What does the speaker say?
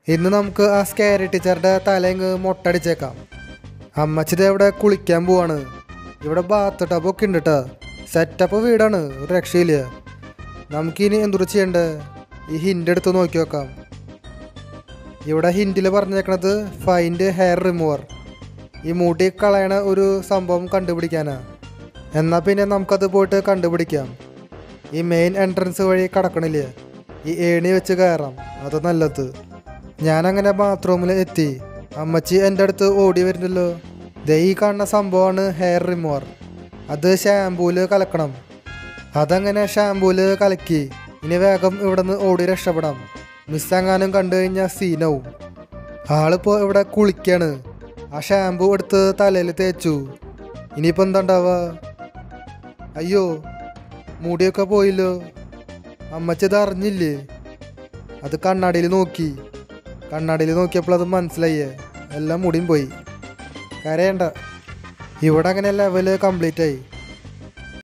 ഇന്ന് നമുക്ക് ആ സ്കാരി ടീച്ചറുടെ തലയങ്ങ് മൊട്ടടിച്ചേക്കാം അമ്മച്ചിത് ഇവിടെ കുളിക്കാൻ പോവാണ് ഇവിടെ ബാത്ത് ടബൊക്കെ ഉണ്ട് കേട്ടോ സെറ്റപ്പ് വീടാണ് ഒരു രക്ഷയില്ല നമുക്കിനി എന്തൊരു ചെയ്യണ്ടേ ഈ ഹിൻ്റ് എടുത്ത് നോക്കി നോക്കാം ഇവിടെ ഹിൻഡിൽ പറഞ്ഞേക്കണത് ഫൈൻഡ് ഹെയർ റിമൂവർ ഈ മുടി കളയണ ഒരു സംഭവം കണ്ടുപിടിക്കാനാ എന്നാൽ പിന്നെ നമുക്കത് പോയിട്ട് കണ്ടുപിടിക്കാം ഈ മെയിൻ എൻട്രൻസ് വഴി കടക്കണില്ലേ ഈ ഏണി വെച്ച് കയറാം അത് നല്ലത് ഞാനങ്ങനെ ബാത്റൂമിൽ എത്തി അമ്മച്ചി എൻ്റെ അടുത്ത് ഓടി വരുന്നല്ലോ ദേ ഈ കാണുന്ന സംഭവമാണ് ഹെയർ റിമൂവർ അത് ഷാമ്പൂല് കലക്കണം അതങ്ങനെ ഷാമ്പൂല് കലക്കി ഇനി വേഗം ഇവിടെ നിന്ന് ഓടി രക്ഷപ്പെടാം മിസ്സെങ്ങാനും കണ്ടു കഴിഞ്ഞാൽ സീനാവും ആളിപ്പോൾ ഇവിടെ കുളിക്കാണ് ആ ഷാമ്പൂ എടുത്ത് തലയിൽ തേച്ചു ഇനിയിപ്പോൾ എന്താ ഉണ്ടാവുക അയ്യോ മുടിയൊക്കെ പോയില്ലോ അമ്മച്ചി ഇത് അറിഞ്ഞില്ലേ അത് കണ്ണാടിയിൽ നോക്കി കണ്ണാടിയിൽ നോക്കിയപ്പോൾ അത് മനസ്സിലായേ എല്ലാം മുടിയും പോയി കരയണ്ട ഇവിടെ അങ്ങനെ ലെവല് കംപ്ലീറ്റ് ആയി